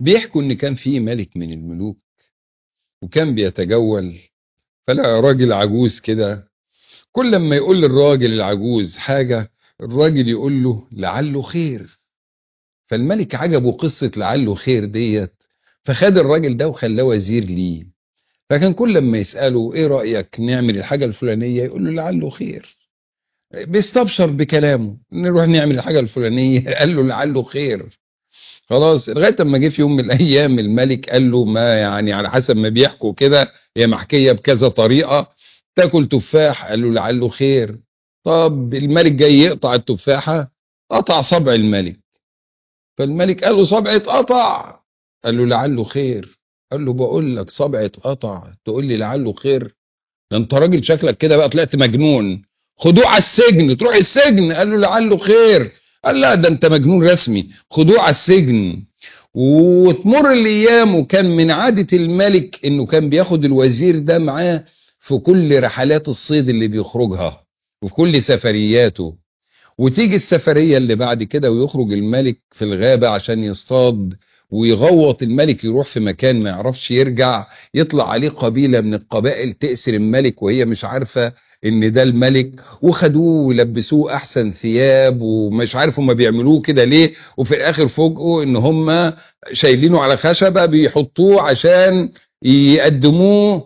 بيحكوا ان كان في ملك من الملوك وكان بيتجول فلقى راجل عجوز كده كل لما يقول للراجل العجوز حاجة الراجل يقول له لعله خير فالملك عجبه قصة لعله خير ديت فخد الراجل ده وخلاه وزير ليه فكان كل لما يسأله ايه رأيك نعمل الحاجة الفلانية يقول له لعله خير بيستبشر بكلامه نروح نعمل الحاجة الفلانية قال له لعله خير خلاص لغايه اما جه في يوم من الايام الملك قال له ما يعني على حسب ما بيحكوا كده هي محكيه بكذا طريقه تاكل تفاح قال له لعله خير طب الملك جاي يقطع التفاحه قطع صبع الملك فالملك قال له صبعي اتقطع قال له لعله خير قال له بقول لك صبعي اتقطع تقول لي لعله خير ده انت راجل شكلك كده بقى طلعت مجنون خدوه على السجن تروح السجن قال له لعله خير قال لا ده انت مجنون رسمي خدوه على السجن وتمر الايام وكان من عاده الملك انه كان بياخد الوزير ده معاه في كل رحلات الصيد اللي بيخرجها وفي كل سفرياته وتيجي السفريه اللي بعد كده ويخرج الملك في الغابه عشان يصطاد ويغوط الملك يروح في مكان ما يعرفش يرجع يطلع عليه قبيله من القبائل تأسر الملك وهي مش عارفه ان ده الملك وخدوه ولبسوه احسن ثياب ومش عارف هم بيعملوه كده ليه وفي الاخر فوجئوا ان هم شايلينه على خشبه بيحطوه عشان يقدموه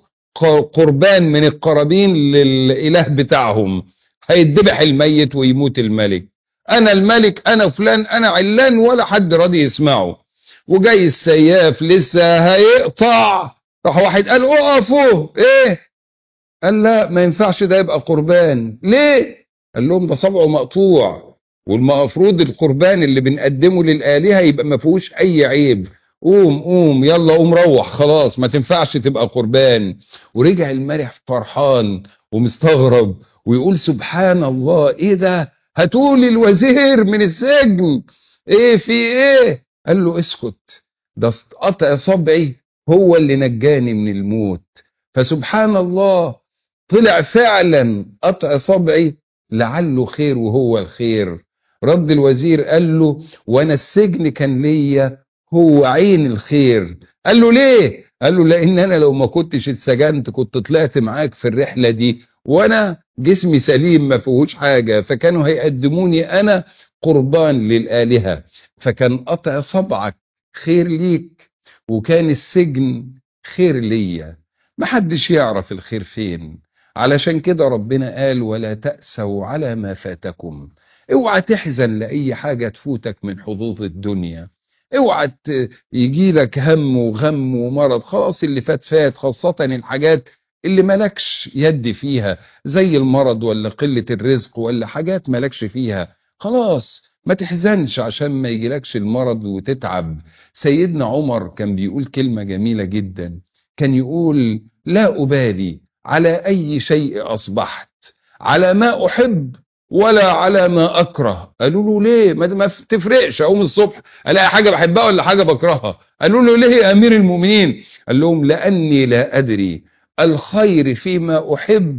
قربان من القرابين للاله بتاعهم هيتذبح الميت ويموت الملك انا الملك انا فلان انا علان ولا حد راضي يسمعه وجاي السياف لسه هيقطع راح واحد قال اقفوا ايه قال لا ما ينفعش ده يبقى قربان ليه قال لهم ده صبعه مقطوع والمفروض القربان اللي بنقدمه للآلهة يبقى ما فيهوش أي عيب قوم قوم يلا قوم روح خلاص ما تنفعش تبقى قربان ورجع الملك فرحان ومستغرب ويقول سبحان الله ايه ده هاتولي الوزير من السجن ايه في ايه قال له اسكت ده قطع صبعي هو اللي نجاني من الموت فسبحان الله طلع فعلا قطع صبعي لعله خير وهو الخير رد الوزير قال له وانا السجن كان ليا هو عين الخير قال له ليه قال له لان انا لو ما كنتش اتسجنت كنت طلعت معاك في الرحله دي وانا جسمي سليم ما فيهوش حاجه فكانوا هيقدموني انا قربان للالهه فكان قطع صبعك خير ليك وكان السجن خير ليا محدش يعرف الخير فين علشان كده ربنا قال ولا تأسوا على ما فاتكم اوعى تحزن لأي حاجة تفوتك من حظوظ الدنيا اوعى يجي لك هم وغم ومرض خلاص اللي فات فات خاصة الحاجات اللي ملكش يد فيها زي المرض ولا قلة الرزق ولا حاجات ملكش فيها خلاص ما تحزنش عشان ما يجيلكش المرض وتتعب سيدنا عمر كان بيقول كلمة جميلة جدا كان يقول لا أبالي على أي شيء أصبحت على ما أحب ولا على ما أكره قالوا له ليه ما تفرقش أقوم الصبح ألاقي حاجة بحبها ولا حاجة بكرهها قالوا له ليه يا أمير المؤمنين قال لهم لأني لا أدري الخير فيما أحب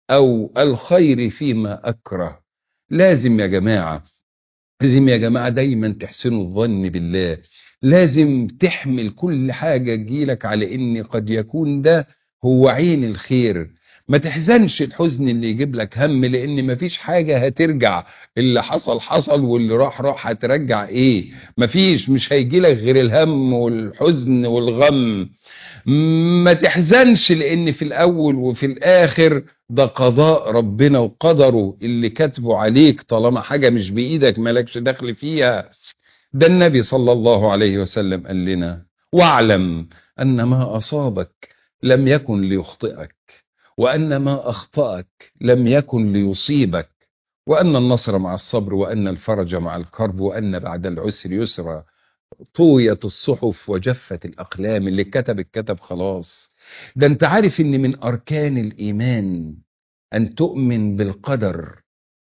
أو الخير فيما أكره لازم يا جماعة لازم يا جماعة دايما تحسنوا الظن بالله لازم تحمل كل حاجة تجيلك على ان قد يكون ده هو عين الخير ما تحزنش الحزن اللي يجيب لك هم لان مفيش حاجة هترجع اللي حصل حصل واللي راح راح هترجع ايه مفيش مش هيجيلك غير الهم والحزن والغم ما تحزنش لان في الاول وفي الاخر ده قضاء ربنا وقدره اللي كاتبه عليك طالما حاجة مش بايدك مالكش دخل فيها ده النبي صلى الله عليه وسلم قال لنا واعلم ان ما اصابك لم يكن ليخطئك وان ما اخطاك لم يكن ليصيبك وان النصر مع الصبر وان الفرج مع الكرب وان بعد العسر يسرا طويت الصحف وجفت الاقلام اللي كتب الكتب خلاص ده انت عارف ان من اركان الايمان ان تؤمن بالقدر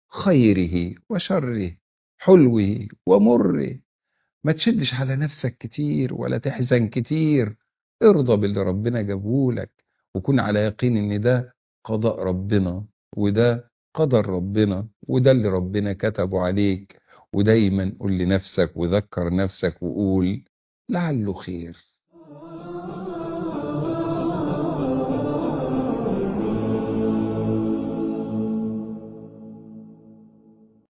خيره وشره حلوه ومره ما تشدش على نفسك كتير ولا تحزن كتير ارضى باللي ربنا جابهولك وكن على يقين ان ده قضاء ربنا وده قدر ربنا وده اللي ربنا كتبه عليك ودايما قول لنفسك وذكر نفسك وقول لعله خير